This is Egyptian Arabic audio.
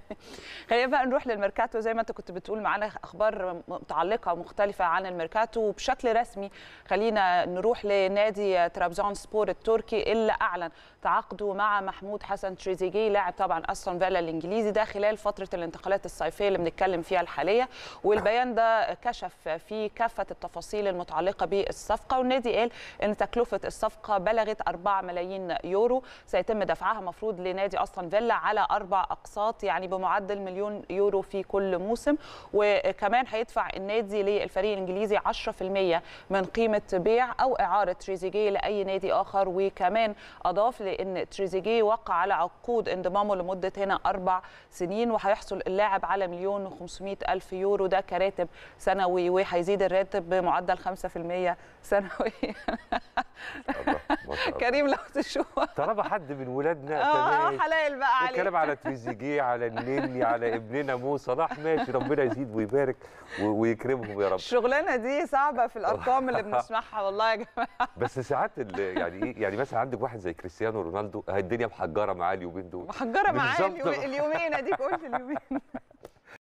خلينا بقى نروح للميركاتو زي ما انت كنت بتقول معانا اخبار متعلقه ومختلفه عن الميركاتو وبشكل رسمي خلينا نروح لنادي ترابزون سبور التركي اللي اعلن تعاقده مع محمود حسن تريزيجيه لاعب طبعا استون فيلا الانجليزي ده خلال فتره الانتقالات الصيفيه اللي بنتكلم فيها الحاليه والبيان ده كشف فيه كافه التفاصيل المتعلقه بالصفقه والنادي قال ان تكلفه الصفقه بلغت 4 ملايين يورو سيتم دفعها مفروض لنادي استون فيلا على اربع اقساط يعني بمعدل مليون يورو في كل موسم وكمان هيدفع النادي للفريق الانجليزي 10% من قيمه بيع او اعاره تريزيجيه لاي نادي اخر وكمان اضاف لان تريزيجيه وقع على عقود انضمامه لمده هنا اربع سنين وهيحصل اللاعب على مليون و500 الف يورو ده كراتب سنوي وهيزيد الراتب بمعدل 5% سنوي كريم لو تشوف طالما حد من ولادنا اه تمام حلال بقى عليك الكلام على تريزيجيه على النني على ابننا مو صلاح ماشي ربنا يزيد ويبارك و- ويكرمهم يا رب الشغلانه دي صعبه في الارقام اللي بنسمعها والله يا جماعه بس ساعات ال- يعني ايه يعني مثلا عندك واحد زي كريستيانو رونالدو الدنيا محجره معاه اليومين دول محجره معايا بالظبط. اليوم- اليومين اديك قلت اليومين